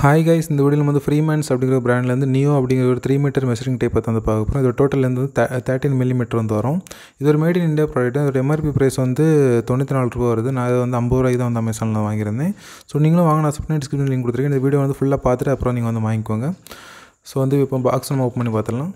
hi guys இந்த வீடியோவில் வந்து ஃப்ரீமேன்ஸ் அப்படிங்கிற பிராண்ட்லேருந்து நியோ அப்படிங்கிற ஒரு த்ரீ மீட்டர் மெஷரிங் டேப் வந்து பார்க்க போகிறோம் இதோட டோட்டல் வந்து தேர்ட்டின் மில்லிமீட்டர் வந்து வரும் இது ஒரு மேட் இன் இந்தியா ப்ராடக்ட் இதோட எம்ஆர்பி ப்ரைஸ் வந்து தொண்ணூற்றி நாலு ரூபா வருது நான் இதை வந்து ஐம்பது ரூபாய்க்கு தான் வந்து அமேசானில் வாங்கியிருந்தேன் ஸோ நீங்களும் வாங்கின சப்னே டிஸ்கிரிப்ஷன் லிங்க் கொடுத்துருக்கேன் இந்த வீடியோ வந்து ஃபுல்லாக பார்த்துட்டு அப்புறம் நீங்கள் வந்து வாங்கிக்கோங்க ஸோ வந்து இப்போ பாக்ஸ் நம்ம ஓப்பன் பண்ணி பார்த்துடலாம்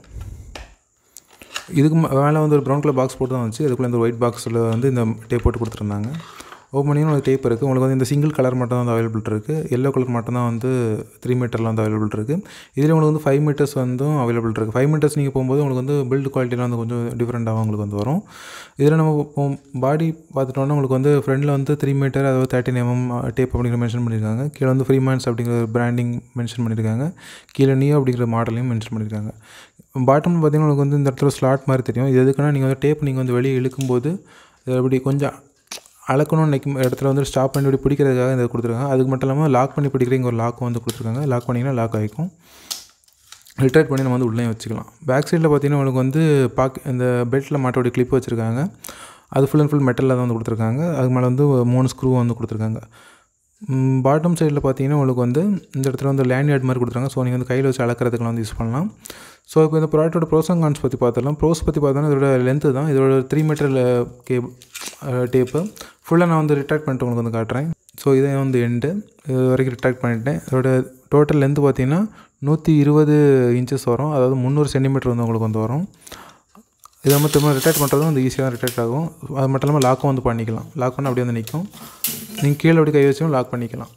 இதுக்கு மேலே வந்து ஒரு ப்ரௌன் கலர் பாக்ஸ் போட்டு தான் வந்துச்சு அதுக்குள்ளே இந்த ஒயிட் பாக்ஸில் வந்து இந்த டேப் போட்டு கொடுத்துருந்தாங்க ஓப்பன் பண்ணிங்கன்னா ஒரு டேப் இருக்குது உங்களுக்கு வந்து இந்த சிங்கிள் கலர் மட்டும் தான் வந்து அவைலபிள் இருக்குது எல்லோ கலர் மட்டும் தான் வந்து த்ரீ மீட்டரில் வந்து அவைலபிள் இருக்குது இதில் உங்களுக்கு வந்து ஃபைவ் மீட்டர்ஸ் வந்து அவைலபிள் இருக்குது ஃபைவ் மீட்டர்ஸ் நீங்கள் போகும்போது உங்களுக்கு வந்து பில்டு குவாலிட்டிலாம் வந்து கொஞ்சம் டிஃப்ரெண்ட்டாக உங்களுக்கு வந்து வரும் இதில் நம்ம இப்போ பாடி பார்த்துட்டோன்னா உங்களுக்கு வந்து ஃப்ரண்டில் வந்து த்ரீ மீட்டர் அதாவது தேர்ட்டின் எம்எம் டேப் அப்படிங்கிற மென்ஷன் பண்ணியிருக்காங்க கீழே வந்து ஃப்ரீ மேன்ஸ் அப்படிங்கிற பிராண்டிங் மென்ஷன் பண்ணியிருக்காங்க கீழே நியோ அப்படிங்கிற மாடலையும் மென்ஷன் பண்ணியிருக்காங்க பாட்டம் பார்த்தீங்கன்னா உங்களுக்கு வந்து இந்த இடத்துல ஸ்லாட் மாதிரி தெரியும் இது எதுக்குன்னா நீங்கள் வந்து டேப் நீங்கள் வந்து வெளியே இழுக்கும்போது அப்படி கொஞ்சம் அளக்கணும்னு நினைக்கும் இடத்துல வந்து ஸ்டாப் பண்ணி இப்படி பிடிக்கிறதுக்காக இதை கொடுத்துருக்காங்க அதுக்கு மட்டும் இல்லாமல் லாக் பண்ணி பிடிக்கிற இங்கே ஒரு லாக்கும் வந்து கொடுத்துருக்காங்க லாக் பண்ணிங்கன்னா லாக் ஆகிக்கும் ரிட்டையர் பண்ணி நம்ம வந்து உள்ளே வச்சுக்கலாம் பேக் சைடில் பார்த்தீங்கன்னா உங்களுக்கு வந்து பாக் இந்த பெல்ட்டில் மாட்டோடைய கிளிப் வச்சுருக்காங்க அது ஃபுல் அண்ட் ஃபுல் மெட்டலில் தான் வந்து கொடுத்துருக்காங்க அதுக்கு மேலே வந்து மூணு ஸ்க்ரூ வந்து கொடுத்துருக்காங்க பாட்டம் சைடில் பார்த்தீங்கன்னா உங்களுக்கு வந்து இந்த இடத்துல வந்து லேண்ட்யார்ட் மாதிரி கொடுத்துருக்காங்க ஸோ நீங்கள் வந்து கையில் வச்சு அளக்கிறதுக்குலாம் வந்து யூஸ் பண்ணலாம் ஸோ இப்போ இந்த ப்ராடக்ட்டோட ப்ரோஸ் அண்ட் கான்ஸ் பற்றி பார்த்துடலாம் ப்ரோஸ் பற்றி பார்த்தோன்னா இதோட லென்த்து தான் இதோட த்ரீ மீட்டரில் கேப் டேப்பு ஃபுல்லாக நான் வந்து ரிட்ராக்ட் பண்ணிட்டு உங்களுக்கு வந்து காட்டுறேன் ஸோ இதே வந்து எண்டு இது வரைக்கும் ரிட்ராக்ட் பண்ணிட்டேன் இதோட டோட்டல் லென்த்து பார்த்தீங்கன்னா நூற்றி இருபது இன்ச்சஸ் வரும் அதாவது முந்நூறு சென்டிமீட்டர் வந்து உங்களுக்கு வந்து வரும் இதை நம்ம திரும்ப ரிட்ராக்ட் பண்ணுறதும் வந்து ஈஸியாக தான் ரிட்ராக்ட் ஆகும் அது மட்டும் இல்லாமல் லாக்கும் வந்து பண்ணிக்கலாம் லாக் பண்ணால் அப்படியே வந்து நிற்கும் நீங்கள் கீழே அப்படி கை வச்சும் லாக் பண்ணிக்கலாம்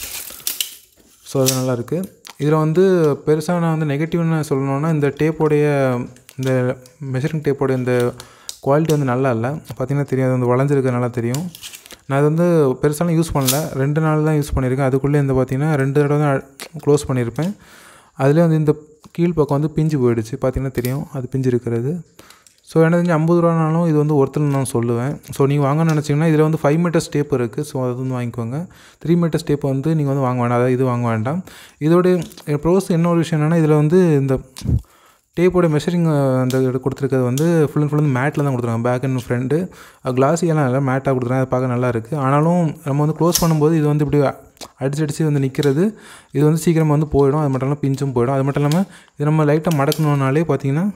ஸோ அது நல்லாயிருக்கு இதில் வந்து பெருசாக நான் வந்து நெகட்டிவ்னு சொல்லணுன்னா இந்த டேப்போடைய இந்த மெஷரிங் டேப்போடைய இந்த குவாலிட்டி வந்து நல்லா இல்லை பார்த்திங்கன்னா தெரியும் அது வந்து வளைஞ்சிருக்கு நல்லா தெரியும் நான் அது வந்து பெருசாலாம் யூஸ் பண்ணல ரெண்டு நாள் தான் யூஸ் பண்ணியிருக்கேன் அதுக்குள்ளே இந்த பார்த்திங்கன்னா ரெண்டு தடவை தான் க்ளோஸ் பண்ணியிருப்பேன் அதிலே வந்து இந்த கீழ் பக்கம் வந்து பிஞ்சு போயிடுச்சு பார்த்திங்கன்னா தெரியும் அது பிஞ்சு இருக்கிறது ஸோ எனக்கு தெரிஞ்சு ஐம்பது ரூபானாலும் இது வந்து ஒருத்தர் நான் சொல்லுவேன் ஸோ நீங்கள் வாங்கணும்னு நினச்சிங்கன்னா இதில் வந்து ஃபைவ் மீட்டர் ஸ்டேப் இருக்குது ஸோ அது வந்து வாங்கிக்கோங்க த்ரீ மீட்டர் ஸ்டேப் வந்து நீங்கள் வந்து வாங்க வேண்டாம் அதாவது இது வாங்க வேண்டாம் இதோடைய ப்ரோஸ் என்ன ஒரு விஷயம் என்னென்னா இதில் வந்து இந்த டேப்போட மெஷரிங் அந்த கொடுத்துருக்கிறது வந்து ஃபுல் அண்ட் ஃபுல் வந்து மேட்டில் தான் கொடுத்துருக்காங்க பேக் அண்ட் ஃப்ரண்ட்டு கிளாஸியெல்லாம் இல்லை மேட்டாக கொடுத்துருக்காங்க அது பார்க்க நல்லா இருக்குது ஆனாலும் நம்ம வந்து க்ளோஸ் பண்ணும்போது இது வந்து இப்படி அடிச்சு அடித்து வந்து நிற்கிறது இது வந்து சீக்கிரமாக வந்து போயிடும் அது மட்டும் இல்லாமல் பிஞ்சும் போயிடும் அது மட்டும் இல்லாமல் இது நம்ம லைட்டாக மடக்கணுன்னாலே பார்த்தீங்கன்னா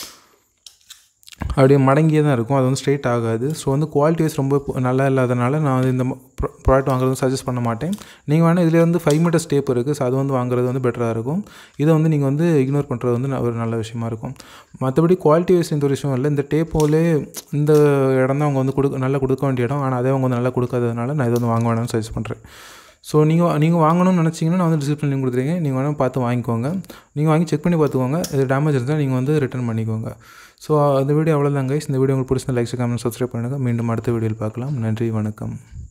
அப்படியே மடங்கியே தான் இருக்கும் அது வந்து ஸ்ட்ரெயிட் ஆகாது ஸோ வந்து குவாலிட்டி வைஸ் ரொம்ப நல்லா இல்லாதனால நான் வந்து இந்த ப்ராடக்ட் வாங்குறது சஜஸ்ட் பண்ண மாட்டேன் நீங்கள் வேணால் இதில் வந்து ஃபைவ் மீட்டர் ஸ்டேப் இருக்குது ஸோ அது வந்து வாங்குறது வந்து பெட்டராக இருக்கும் இதை வந்து நீங்கள் வந்து இக்னோர் பண்ணுறது வந்து ஒரு நல்ல விஷயமா இருக்கும் மற்றபடி குவாலிட்டி வைஸ் இந்த ஒரு விஷயம் இல்லை இந்த டேப்போலே இந்த இடம் தான் அவங்க வந்து கொடுக்க நல்லா கொடுக்க வேண்டிய இடம் ஆனால் அதே அவங்க வந்து நல்லா கொடுக்காததுனால நான் இதை வந்து வாங்க வேணாம்னு சஜஸ்ட் பண்ணுறேன் ஸோ நீங்கள் நீங்கள் வாங்கணும்னு நினச்சிங்கன்னா நான் வந்து டிஸ்கிரிப்ஷன் லிங்க் கொடுத்துருக்கேன் நீங்கள் வேணால் பார்த்து வாங்கிக்கோங்க நீங்கள் வாங்கி செக் பண்ணி பார்த்துக்கோங்க இது டேமேஜ் இருந்தால் நீங்கள் வந்து ரிட்டர்ன் பண்ணிக்கோங்க ஸோ இந்த வீடியோ அவ்வளோதான் கைஸ் இந்த வீடியோ உங்களுக்கு பிடிச்சிருந்த லைக் கமெண்ட் சப்ஸ்கிரைப் பண்ணுங்கள் மீண்டும் அடுத்த வீடியோவில் பார்க்கலாம் நன்றி வணக்கம்